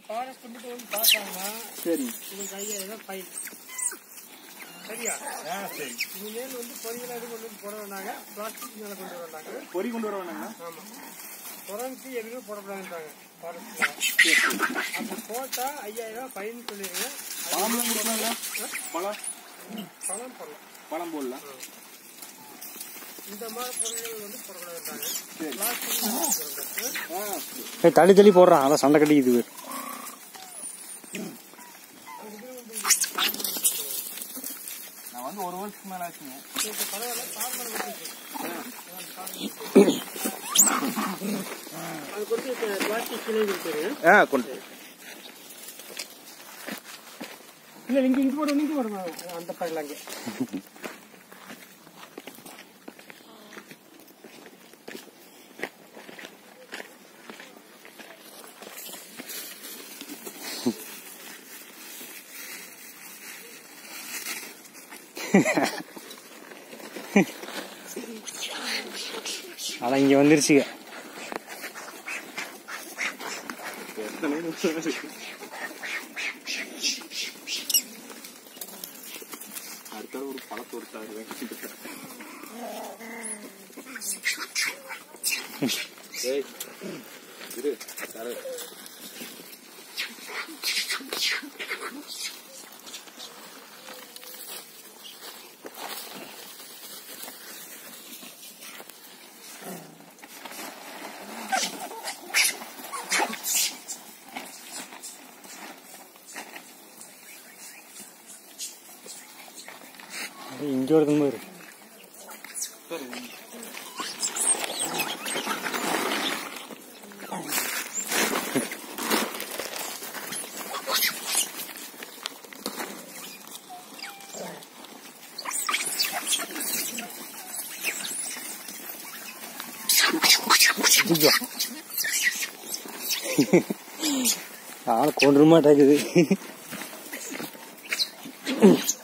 Forest மட்டும் வந்து பார்த்தாங்கன்னா சரி உங்களுக்கு ஐயாயிரம் ஃபைன் சரியா ஆ சரி இனிமேல் வந்து பொறிகளை எதுவும் கொண்டு வந்து போட வேண்டாங்க பிளாஸ்டிக் மேலே கொண்டு வந்தாங்க பொறி கொண்டு வர வேணாங்க ஆமாம் குரங்கு எதுவுமே போடக்கூடாதுன்றாங்க ஃபாரஸ்ட்ல அப்படி போட்டா ஐயாயிரம் ஃபைன் சொல்லிடுங்க பழம்லாம் கொடுக்கலாங்களா பழம் பணம் போடலாம் பழம் போடலாம் இந்த மாதிரி பொருட்கள் வந்து போடக்கூடாதுன்றாங்க சரி. பிளாஸ்டிக் போடக்கூடாது ஆ ஏய், தள்ளி தள்ளி போடுறான் அதான் சண்டை கட்டிக்குது நான் வந்து ஒரு வருஷத்துக்கு மேல ஆச்சுங்க இப்போ பரவாயில்ல கார்மர் கொடுத்துருக்கு அது கொடுத்து இப்போ பிளாஸ்டிக் கிளை கொடுத்துரு ஆ கொண்டு இல்லை இங்கே இங்கே போடுவோம் இங்கே போடுவோம் அந்த பக்கம் அங்கே அதான் இங்க வந்துருச்சுங்க எத்தனை நிமிஷம் இருக்கு அடுத்த ஒரு பழத்தை ஒரு தாருவேன் ஏய் இரு தர ஏய், இங்க ஒருத்தன் பாரு ஐயோ. ஆள் கொண்டு மாட்டாக்குது